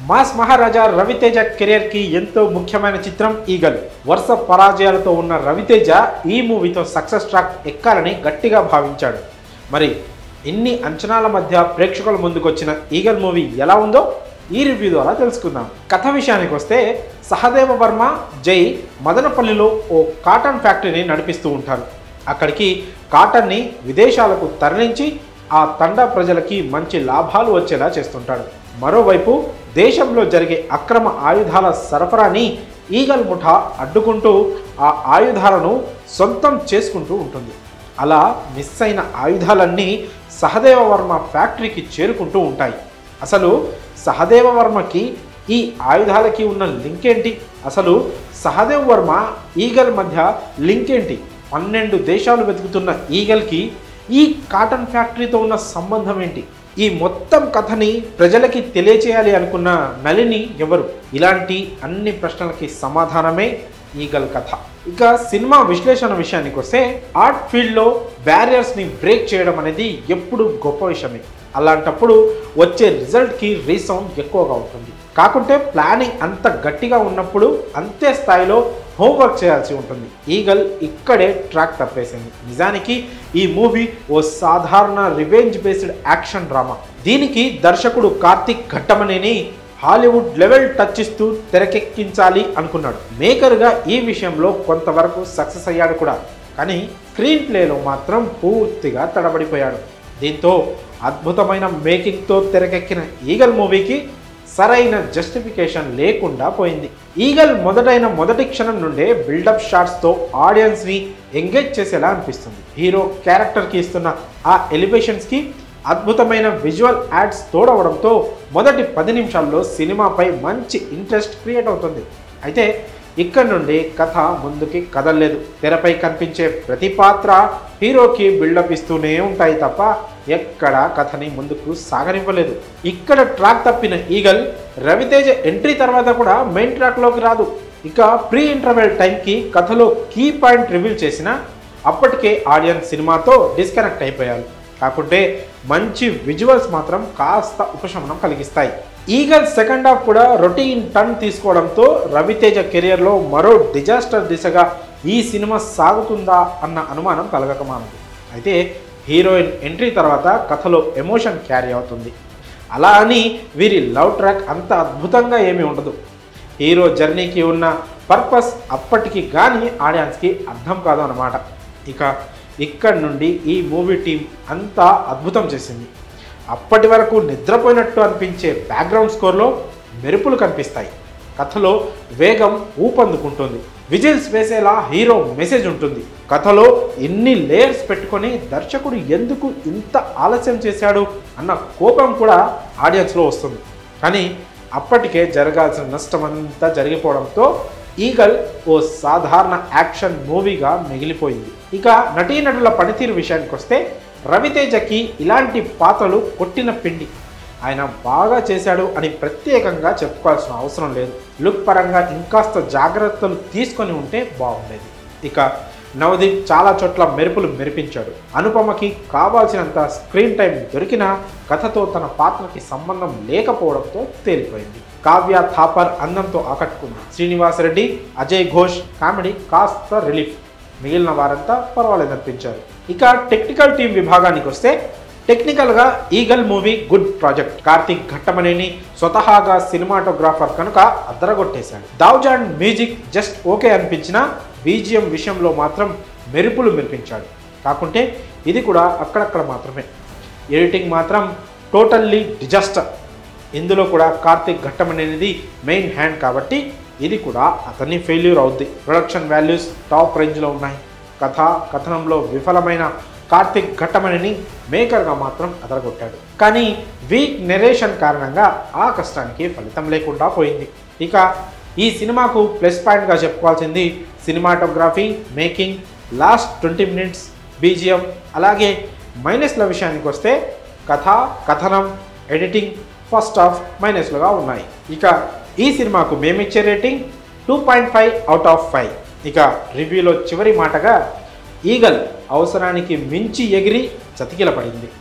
mass మహారాజా Raviteja career కి ఎంతో ముఖ్యమైన చిత్రం ఈగల్ వరుస పరాజయాలతో ఉన్న రవితేజ ఈ మూవీతో సక్సెస్ ట్రాక్ ఎక్కాలని గట్టిగా భావించాడు మరి ఇన్ని అంచనాల మధ్య ప్రేక్షకుల ముందుకొచ్చిన ఈగల్ మూవీ ఎలా ఉందో ఈ రివ్యూ ద్వారా తెలుసుకుందాం కథ విషయానికి వస్తే సహదేవ వర్మ జై మదనపల్లిలో ఓ కాటన్ ఫ్యాక్టరీని నడిపిస్తూ ఉంటారు అక్కడికి కాటన్ని విదేశాలకు తరలించి ఆ తండా ప్రజలకి మంచి లాభాలు వచ్చేలా చేస్తుంటాడు మరోవైపు దేశంలో జరిగే అక్రమ ఆయుధాల సరఫరాని ఈగల్ ముఠా అడ్డుకుంటూ ఆ ఆయుధాలను సొంతం చేసుకుంటూ ఉంటుంది అలా మిస్ అయిన ఆయుధాలన్నీ సహదేవ వర్మ ఫ్యాక్టరీకి చేరుకుంటూ ఉంటాయి అసలు సహదేవ వర్మకి ఈ ఆయుధాలకి ఉన్న లింక్ ఏంటి అసలు సహదేవ్ వర్మ ఈగల్ మధ్య లింక్ ఏంటి పన్నెండు దేశాలు వెతుకుతున్న ఈగల్కి ఈ కాటన్ ఫ్యాక్టరీతో ఉన్న సంబంధం ఏంటి ఈ మొత్తం కథని ప్రజలకి తెలియచేయాలి అనుకున్న నలిని ఎవరు ఇలాంటి అన్ని ప్రశ్నలకి సమాధానమే ఈగల్ కథ ఇక సినిమా విశ్లేషణ విషయానికి వస్తే ఆర్ట్ ఫీల్డ్లో బ్యారియర్స్ని బ్రేక్ చేయడం అనేది ఎప్పుడు గొప్ప విషయమే అలాంటప్పుడు వచ్చే రిజల్ట్కి రీసౌండ్ ఎక్కువగా ఉంటుంది కాకుంటే ప్లానింగ్ అంత గట్టిగా ఉన్నప్పుడు అంతే స్థాయిలో హోంవర్క్ చేయాల్సి ఉంటుంది ఈగల్ ఇక్కడే ట్రాక్ తప్పేసింది నిజానికి ఈ మూవీ ఓ సాధారణ రివెంజ్ బేస్డ్ యాక్షన్ డ్రామా దీనికి దర్శకుడు Karthik Ghattamaneni Hollywood level touch ఇస్తూ తెరకెక్కించాలి అనుకున్నాడు మేకర్గా ఈ విషయంలో కొంతవరకు సక్సెస్ అయ్యాడు కూడా కానీ స్క్రీన్ ప్లేలో మాత్రం పూర్తిగా తడబడిపోయాడు దీంతో అద్భుతమైన మేకింగ్తో తెరకెక్కిన ఈగల్ మూవీకి సరైన జస్టిఫికేషన్ లేకుండా పోయింది ఈగల్ మొదటైన మొదటి క్షణం నుండే బిల్డప్ షాట్స్తో ఆడియన్స్ని ఎంగేజ్ చేసేలా అనిపిస్తుంది హీరో క్యారెక్టర్కి ఇస్తున్న ఆ ఎలివేషన్స్కి అద్భుతమైన విజువల్ యాడ్స్ తోడవడంతో మొదటి పది నిమిషాల్లో సినిమాపై మంచి ఇంట్రెస్ట్ క్రియేట్ అవుతుంది అయితే ఇక్కడ నుండి కథ ముందుకి కదలలేదు తెరపై కనిపించే ప్రతి పాత్ర హీరోకి బిల్డప్ ఇస్తూనే ఉంటాయి తప్ప ఎక్కడ కథని ముందుకు సాగనివ్వలేదు ఇక్కడ ట్రాక్ తప్పిన ఈగల్ రవితేజ ఎంట్రీ తర్వాత కూడా మెయిన్ ట్రాక్లోకి రాదు ఇక ప్రీ ఇంటర్వెల్ టైంకి కథలో కీ పాయింట్ రివీల్ చేసిన అప్పటికే ఆడియన్స్ సినిమాతో డిస్కనెక్ట్ అయిపోయారు కాకుంటే మంచి విజువల్స్ మాత్రం కాస్త ఉపశమనం కలిగిస్తాయి ఈగల్ సెకండ్ హాఫ్ కూడా రొటీన్ టర్న్ తీసుకోవడంతో రవితేజ కెరియర్లో మరో డిజాస్టర్ దిశగా ఈ సినిమా సాగుతుందా అన్న అనుమానం కలగకమానదు అయితే హీరోయిన్ ఎంట్రీ తర్వాత కథలో ఎమోషన్ క్యారీ అవుతుంది అలా అని వీరి లవ్ ట్రాక్ అంత అద్భుతంగా ఏమీ ఉండదు హీరో జర్నీకి ఉన్న పర్పస్ అప్పటికి కానీ ఆడియన్స్కి అర్థం కాదు అన్నమాట ఇక ఇక్కడ నుండి ఈ మూవీ టీం అంతా అద్భుతం చేసింది అప్పటి వరకు నిద్రపోయినట్టు అనిపించే బ్యాక్గ్రౌండ్ స్కోర్లో మెరుపులు కనిపిస్తాయి కథలో వేగం ఊపందుకుంటుంది విజిల్స్ వేసేలా హీరో మెసేజ్ ఉంటుంది కథలో ఎన్ని లేయర్స్ పెట్టుకొని దర్శకుడు ఎందుకు ఇంత ఆలస్యం చేశాడు అన్న కోపం కూడా ఆడియన్స్లో వస్తుంది కానీ అప్పటికే జరగాల్సిన నష్టం అంతా జరిగిపోవడంతో ఈగల్ ఓ సాధారణ యాక్షన్ మూవీగా మిగిలిపోయింది ఇక నటీనటుల పనితీరు విషయానికి వస్తే రవితేజకి ఇలాంటి పాత్రలు కొట్టిన పిండి ఆయన బాగా చేశాడు అని ప్రత్యేకంగా చెప్పుకోవాల్సిన అవసరం లేదు లుక్ పరంగా ఇంకాస్త జాగ్రత్తలు తీసుకొని ఉంటే బాగుండేది ఇక నవదీప్ చాలా చోట్ల మెరుపులు మెరిపించాడు అనుపమకి కావాల్సినంత స్క్రీన్ టైం దొరికినా కథతో తన పాత్రకి సంబంధం లేకపోవడంతో తేలిపోయింది కావ్య థాపర్ అందంతో ఆకట్టుకుంది శ్రీనివాసరెడ్డి అజయ్ ఘోష్ కామెడీ కాస్త రిలీఫ్ మిగిలిన వారంతా పర్వాలేదనిపించారు ఇక టెక్నికల్ టీం విభాగానికి వస్తే టెక్నికల్గా Eagle movie good project Karthik Ghattamaneni స్వతహాగా సినిమాటోగ్రాఫర్ కనుక అద్దరగొట్టేశాడు దావ్జాన్ మ్యూజిక్ జస్ట్ ఓకే అనిపించినా బీజిఎం విషయంలో మాత్రం మెరుపులు మెరిపించాడు కాకుంటే ఇది కూడా అక్కడక్కడ మాత్రమే ఎడిటింగ్ మాత్రం టోటల్లీ డిజాస్టర్ ఇందులో కూడా కార్తిక్ ఘట్టమనేది మెయిన్ హ్యాండ్ కాబట్టి ఇది కూడా అతని ఫెయిల్యూర్ అవుద్ది ప్రొడక్షన్ వాల్యూస్ టాప్ రేంజ్లో ఉన్నాయి కథ కథనంలో విఫలమైన కార్తిక్ ఘట్టమణిని మేకర్గా మాత్రం అదరగొట్టాడు కానీ వీక్ నెరేషన్ కారణంగా ఆ కష్టానికి ఫలితం లేకుండా పోయింది ఇక ఈ సినిమాకు ప్లస్ పాయింట్గా చెప్పుకోవాల్సింది cinematography making last twenty minutes BGM అలాగే మైనస్ల విషయానికి వస్తే కథ కథనం ఎడిటింగ్ ఫస్ట్ ఆఫ్ మైనస్లుగా ఉన్నాయి ఇక ఈ సినిమాకు మేమిచ్చే rating two point five out of five ఇక రివ్యూలో చివరి మాటగా ఈగల్ అవసరానికి మించి ఎగిరి చతికిల పడింది